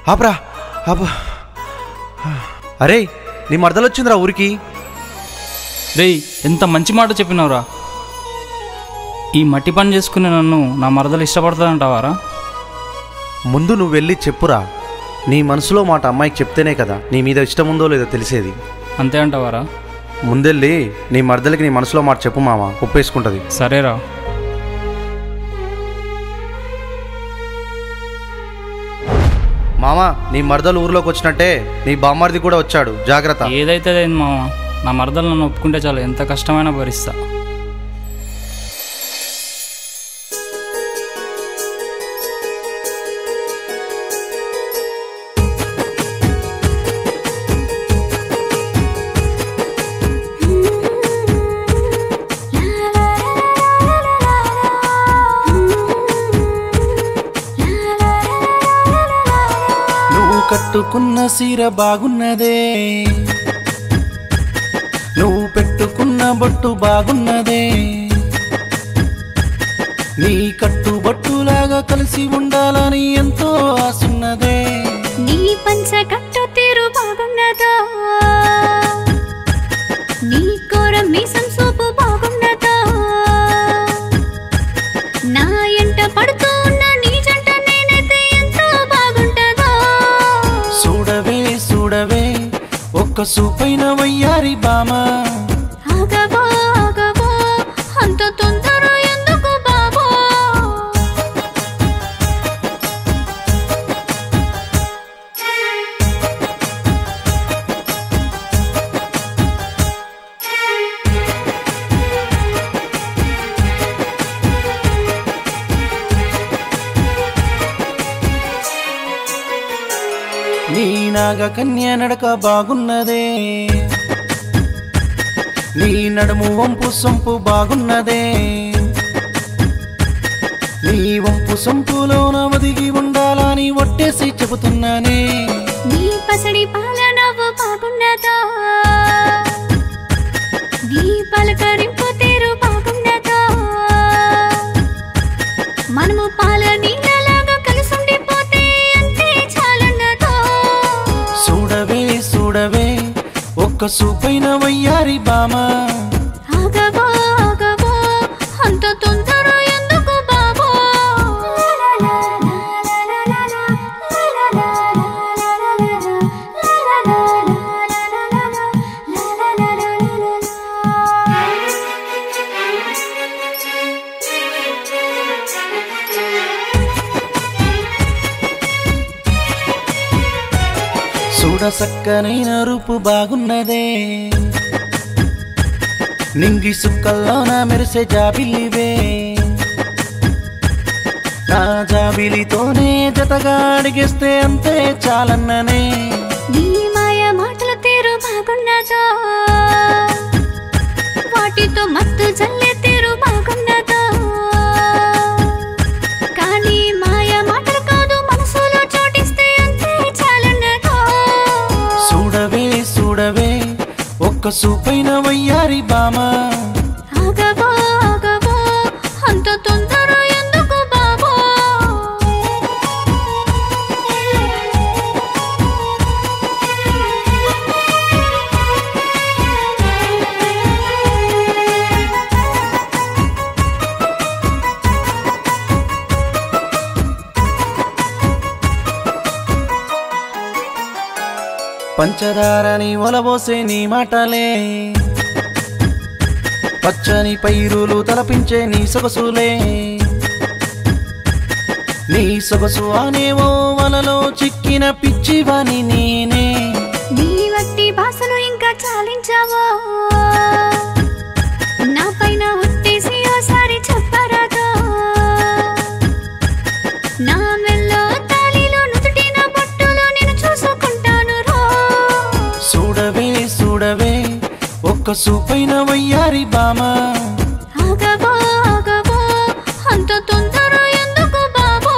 ఆపరా ఆప అరే నీ మరదలొచ్చిందిరా ఊరికి రేయ్ ఎంత మంచి మాట చెప్పినవురా ఈ మట్టి పని చేసుకునే నన్ను నా మరదలు ఇష్టపడుతుందంటావారా ముందు నువ్వు వెళ్ళి చెప్పురా నీ మనసులో మాట అమ్మాయికి చెప్తేనే కదా నీ మీద ఇష్టం ఉందో లేదో తెలిసేది అంతే అంటావారా ముందెళ్ళి నీ మరదలకి నీ మనసులో మాట చెప్పు మామ ఒప్పేసుకుంటుంది సరేరా మామ నీ మరదలు ఊర్లోకి వచ్చినట్టే నీ బామ్మర్ది కూడా వచ్చాడు జాగ్రత్త ఏదైతే అయింది మామ నా మరదలు నన్ను ఒప్పుకుంటే చాలు ఎంత కష్టమైనా భరిస్తా నువ్వు కట్టుకున్న సీర బాగున్నదే నువ్వు పెట్టుకున్న బొట్టు బాగున్నదే నీ కట్టుబట్టులాగా కలిసి ఉండాలని ఎంతో ఆసున్నదే నీ పంచ కట్టు తీరు బాగున్నదో నీ కోర మీసం సూపు బాగున్నదో నా ఎంట పడుతూ ఉన్న నీ జంట నేనైతే ఎంతో బాగుంటదో చూడవే చూడవే ఒక్క సూపైన వయ్యారి బామా ఆగవో ఆగవో అంత తొందర ఎందుకు బాబో నీ నాగ కన్య నడక బాగున్నదే నీ నడుము వంపు సొంపు బాగున్నదే నీ వంపు సొంపులోన ఒదిగి ఉండాలని ఒట్టేసి చెబుతున్నానే నీ పసడి పాల నవ్వు బాగున్నదో నీ పలకరింపు తీరు బాగున్నదో మనము పాల నీళ్ళలాగా కలిసుండిపోతే అంతే చాలున్నదో చూడవే చూడవే ఒక్క సూపైన వయ్యారి బామా ఆగవో ఆగవో అంత తొందర ఎందుకు బాబో చూడ సక్కనైన రూపు బాగున్నదే నింగి సుక్కల్లోన మెరిసే జాబిల్లివే నా జాబిలితోనే జతగా అడిగేస్తే అంతే చాలన్ననే నీ మాయ మాటల తీరు బాగున్నదో వాటితో మత్తు జల్లే తీరు బాగున్నదో కానీ మాయ మాటలు కాదు మనసులో చోటిస్తే అంతే చాలున్నదో చూడవే చూడవే ఒక్క సూపైన వయ్యారి బామా ఆగవో ఆగవో అంత తొందర ఎందుకు బాబో పంచదారని ఒలబోసే నీ మాటలే పచ్చని పైరులు తలపించే నీ సొగసులే నీ సొగసు అనేవో వలలో చిక్కిన పిచ్చివాని నేనే నీ వట్టి భాషను ఇంకా చాలించావో నా పైన ఉత్తేసి ఓసారి చెప్పరాదో నా మెల్లో తాళిలో నుదుటిన బొట్టులో నేను చూసుకుంటాను రో చూడవే చూడవే ఒక్క సూపైన వయ్యారి బామా ఆగవో ఆగవో అంత తొందర ఎందుకు బాబో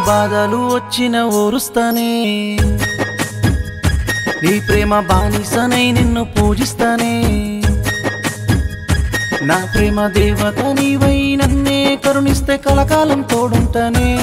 బాధలు వచ్చిన ఓరుస్తానే నీ ప్రేమ బానిసనై నిన్ను పూజిస్తానే నా ప్రేమ దేవత నీవై నన్నే కరుణిస్తే కలకాలం తోడుంటానే